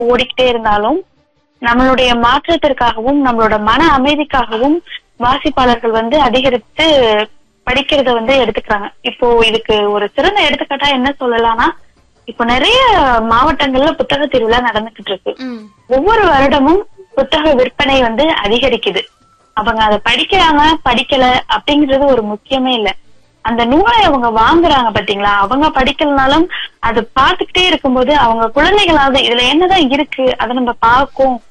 ஓடிக்கிட்டே இருந்தாலும் நம்மளுடைய மாற்றத்திற்காகவும் நம்மளோட மன அமைதிக்காகவும் வாசிப்பாளர்கள் வந்து அதிகரித்து படிக்கிறத வந்து எடுத்துக்கிறாங்க இப்போ இதுக்கு ஒரு சிறந்த எடுத்துக்காட்டா என்ன சொல்லலாம்னா இப்போ நிறைய மாவட்டங்கள்ல புத்தக திருவிழா நடந்துகிட்டு இருக்கு ம் ஒவ்வொரு வருடமும் புத்தக விற்பனை வந்து அதிகரிக்குது அவங்க அதை படிக்கிறாங்க படிக்கல அப்படிங்கிறது ஒரு முக்கியமே இல்ல அந்த நூலை அவங்க வாங்குறாங்க பாத்தீங்களா அவங்க படிக்கலனாலும் அது பார்த்துக்கிட்டே இருக்கும்போது அவங்க குழந்தைகளாவது இதுல என்னதான் இருக்கு அதை நம்ம பார்க்கும்